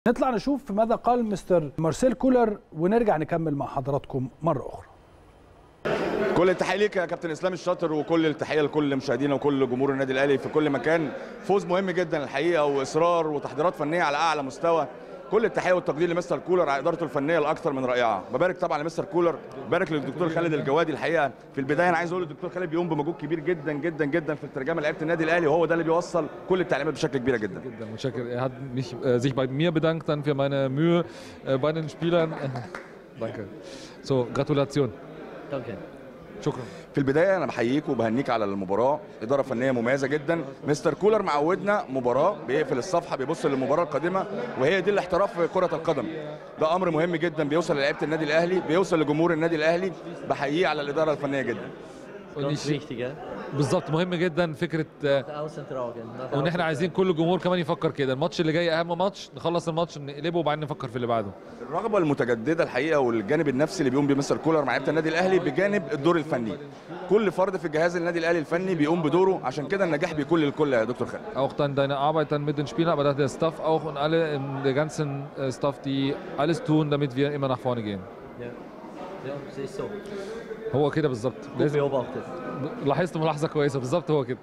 نطلع نشوف ماذا قال مستر مارسيل كولر ونرجع نكمل مع حضراتكم مرة أخرى كل التحيه ليك يا كابتن اسلام الشاطر وكل التحيه لكل مشاهدينا وكل جمهور النادي الاهلي في كل مكان فوز مهم جدا الحقيقه واصرار وتحضيرات فنيه على اعلى مستوى كل التحيه والتقدير لمستر كولر على ادارته الفنيه الاكثر من رائعه ببارك طبعا لمستر كولر ببارك للدكتور خالد الجوادي الحقيقه في البدايه انا عايز اقول الدكتور خالد بيقوم بمجهود كبير جدا جدا جدا في الترجمه لعيبه النادي الاهلي وهو ده اللي بيوصل كل التعليمات بشكل كبير جدا Jiddan Mutschakir. Er hat mich, äh, sich bei mir bedankt dann für meine Mühe äh, bei den Spielern. Danke. So, Gratulation. Danke. شكرا في البدايه انا بحييك وبهنيك على المباراه اداره فنيه مميزه جدا مستر كولر معودنا مباراه بيقفل الصفحه بيبص للمباراه القادمه وهي دي الاحتراف في كره القدم ده امر مهم جدا بيوصل للعيبه النادي الاهلي بيوصل لجمهور النادي الاهلي بحييه على الاداره الفنيه جدا Und Ganz ich, wichtig, ja? بالظبط مهم جدا فكره آه، Außen tragen. nach وان außen احنا عايزين tragen. كل الجمهور كمان يفكر كده الماتش اللي جاي اهم ماتش نخلص الماتش نقلبه وبعدين نفكر في اللي بعده الرغبه المتجدده الحقيقه والجانب النفسي اللي بيقوم بيه مستر كولر مع لعيبه النادي الاهلي بجانب الدور الفني كل فرد في جهاز النادي الاهلي الفني بيقوم بدوره عشان كده النجاح بيكون للكل يا دكتور خالد auch dann deine Arbeit dann mit den Spielern, aber dass der Staff auch und alle, ähm, der ganzen äh, Staff, die alles tun, damit wir immer nach vorne gehen. Ja. ja, es ist so. هو كده بالظبط Gut لازم beobachtet. لاحظت ملاحظه كويسه بالظبط هو كده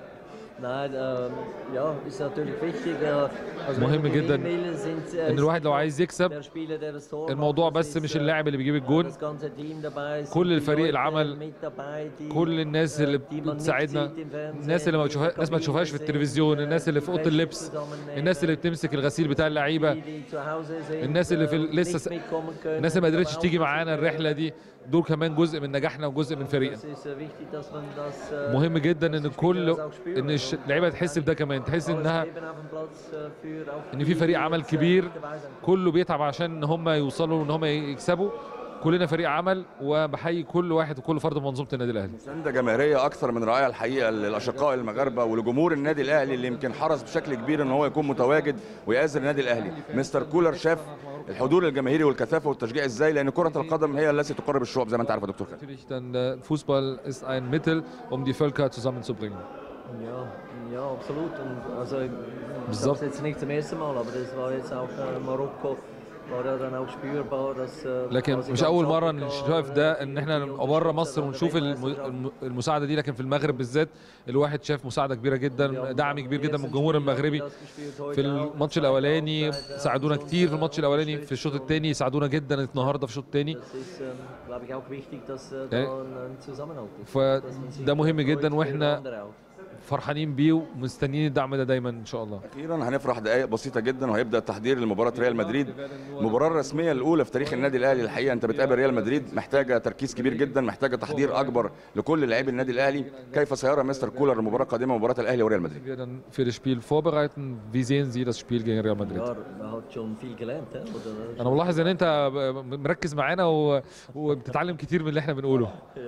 Nein, ähm, ja, ist natürlich wichtig. Äh, also مهم wenn du جدا gewinnen will, sind, äh, ان الواحد ist لو der- عايز يكسب der Spieler, der das Tor الموضوع macht, بس das مش ist, اللاعب اللي بيجيب äh, الجون das ganze Team dabei, sind كل die الفريق Leute العمل mit dabei, die, كل الناس äh, اللي die man nicht بتساعدنا sieht im Fernsehen, الناس اللي ما die بتشوفها in der الناس ما تشوفهاش في Kabine التلفزيون sind, الناس اللي في اوضه die اللبس zusammennehmen, الناس اللي بتمسك الغسيل بتاع اللعيبه die, die zu Hause sind, الناس اللي في äh, ال- لسه nicht س- mitkommen können, الناس اللي ما قدرتش aber تيجي auch معانا sind, الرحله دي دول كمان جزء من نجاحنا وجزء من فريقنا Das ist äh, wichtig, dass man das, äh, مهم جدا ان dass die كل Spieler das auch spüren. ان الش- اللعيبه تحس بده كمان تحس Alles انها geben auf dem Platz, äh, für auch ان في die, فريق die عمل jetzt, äh, كبير dabei sind. كله بيتعب عشان ان هم يوصلوا ان هم يكسبوا كلنا فريق عمل وبحيي كل واحد وكل فرد من منظومه النادي الاهلي مسانده جماهيريه اكثر من رائعه الحقيقه للاشقاء المغاربه ولجمهور النادي الاهلي اللي يمكن حرص بشكل كبير ان هو يكون متواجد ويأذن النادي الاهلي مستر كولر شاف الحضور الجماهيري والكثافه والتشجيع ازاي لان كره القدم هي التي تقرب الشعوب زي ما انت عارف يا دكتور خالد Natürlich dann äh, Fußball ist ein Mittel, um die Völker zusammenzubringen. Ja, ja, absolut. Und also, ich So. sage es jetzt nicht zum ersten Mal, aber das war jetzt auch äh, Marokko, war ja dann auch spürbar, dass. Äh, لكن quasi مش ganz اول مره Afrika, نشوف äh, ده die- ان احنا die نبقى بره unterstützen مصر an der ونشوف الم- Weltmeisterschaft. الم- المساعده دي لكن في المغرب بالذات الواحد شاف مساعده كبيره Wir جدا haben دعم am كبير جدا من ersten الجمهور Spiel المغربي das gespielt, heute في auch. الماتش Zweite الاولاني Halbzeit, äh, ساعدونا uns, كتير في äh, الماتش الاولاني في الشوط unterstützt. الثاني ساعدونا جدا النهارده في الشوط الثاني Das ist, ähm, glaube ich, auch wichtig, dass äh, Ja. da ein, ein Zusammenhalt ist. فده Dass man sich مهم freut جدا für واحنا andere auch. فرحانين بيه ومستنيين الدعم ده دايما ان شاء الله اخيرا هنفرح دقائق بسيطه جدا وهيبدا التحضير لمباراه ريال مدريد المباراه الرسميه الاولى في تاريخ النادي الاهلي الحقيقه انت بتقابل ريال مدريد محتاجه تركيز كبير جدا محتاجه تحضير اكبر لكل لاعبي النادي الاهلي كيف سيرى مستر كولر المباراه القادمه مباراه الاهلي وريال مدريد wir dann für das Spiel vorbereiten wie sehen Sie das Spiel gegen Real Madrid Ja, er hat schon viel gelernt, hä? oder? انا ملاحظ ان انت مركز معانا و... وبتتعلم كتير من اللي احنا بنقوله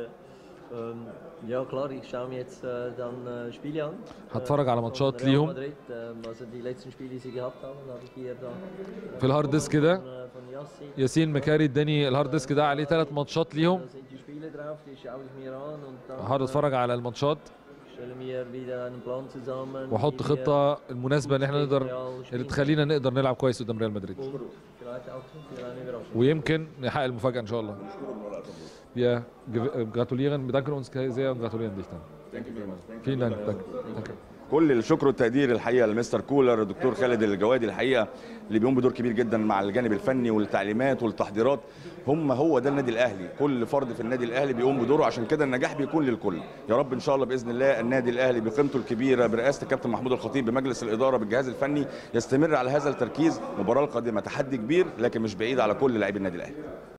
Ähm, ja klar, ich schaue mir jetzt äh, dann äh, Spiele an. هتفرج على von ماتشات Real ليهم Madrid, ähm, also die letzten Spiele, die sie gehabt haben, habe ich hier da. في الهارد ديسك كده Von, äh, von Yassi. ياسين مكاري اداني الهارد ديسك ده عليه ثلاث ماتشات ليهم Da sind die Spiele drauf, die schaue ich mir an und dann هقعد äh, اتفرج على الماتشات stelle mir wieder einen Plan zusammen. واحط wie wir خطه المناسبه ان احنا نقدر اللي تخلينا نقدر نلعب كويس قدام ريال مدريد und vielleicht auch für eine Überraschung. ويمكن نحقق المفاجاه ان شاء الله Wir gew- gratulieren, bedanken uns sehr und gratulieren dich dann. Vielen Dank. Danke. Danke. كل الشكر والتقدير الحقيقه لمستر كولر الدكتور خالد الجوادي الحقيقه اللي بيقوم بدور كبير جدا مع الجانب الفني والتعليمات والتحضيرات هم هو ده النادي الاهلي كل فرد في النادي الاهلي بيقوم بدوره عشان كده النجاح بيكون للكل يا رب ان شاء الله باذن الله النادي الاهلي بقيمته الكبيره برئاسه الكابتن محمود الخطيب بمجلس الاداره بالجهاز الفني يستمر على هذا التركيز المباراه القادمه تحدي كبير لكن مش بعيد على كل لاعبي النادي الاهلي